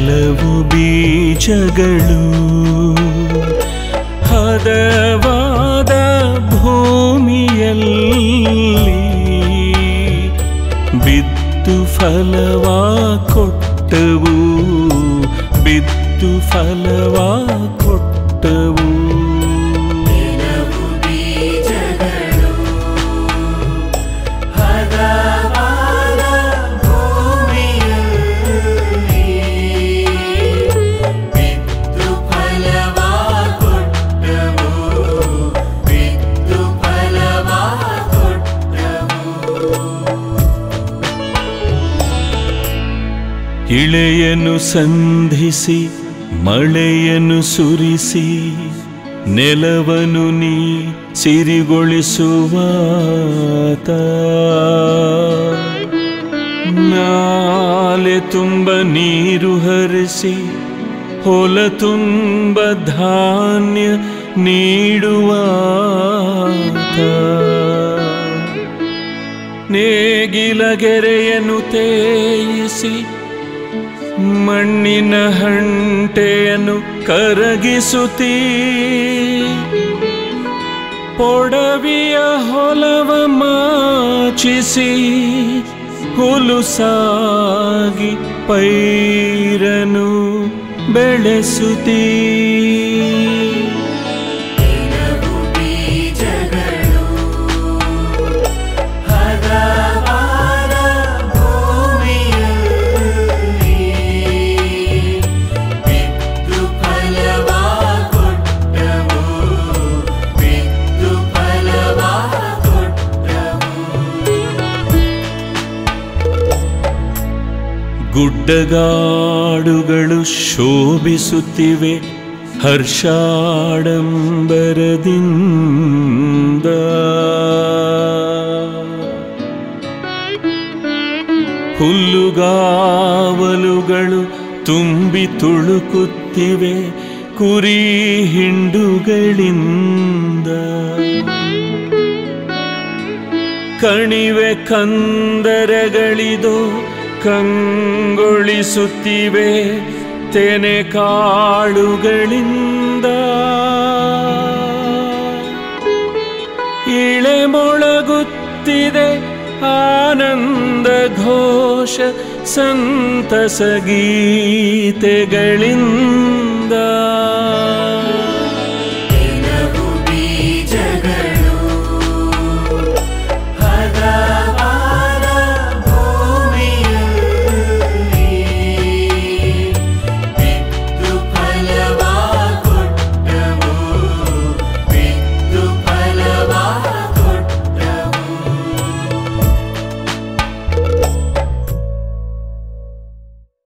ಕೆಲವು ಬೀಜಗಳು ಹದವಾದ ಭೂಮಿಯಲ್ಲಿ ಬಿತ್ತು ಫಲವ ಕೊಟ್ಟವು ಬಿತ್ತು ಫಲವ ಕೊಟ್ಟವು ಇಳೆಯನ್ನು ಸಂಧಿಸಿ ಮಳೆಯನ್ನು ಸುರಿಸಿ ನೆಲವನ್ನು ನೀ ಸಿರಿಗೊಳಿಸುವಾತ ನಾಲೆ ತುಂಬ ನೀರು ಹರಿಸಿ ಹೊಲ ತುಂಬ ಧಾನ್ಯ ನೀಡುವಾತ ನೇಗಿಲ ಗೆರೆಯನ್ನು ತೇಯಿಸಿ ಮಣ್ಣಿನ ಹಂಟೆಯನ್ನು ಕರಗಿಸುತ್ತೀ ಪೊಡವಿಯ ಹೊಲವ ಮಾಚಿಸಿ ಹುಲುಸಾಗಿ ಪೈರನು ಬೆಳೆಸುತ್ತೀ ಗುಡ್ಡಗಾಡುಗಳು ಶೋಭಿಸುತ್ತಿವೆ ಹರ್ಷಾಡಂಬರದಿಂದ ಹುಲ್ಲುಗಾವಲುಗಳು ತುಂಬಿ ತುಳುಕುತ್ತಿವೆ ಕುರಿ ಹಿಂಡುಗಳಿಂದ ಕಣಿವೆ ಕಂದರಗಳಿದು ಕಂಗೊಳಿಸುತ್ತಿವೆ ತೆನೆ ಕಾಳುಗಳಿಂದ ಇಳೆ ಮೊಳಗುತ್ತಿದೆ ಆನಂದ ಘೋಷ ಸಂತಸ ಗೀತೆಗಳಿಂದ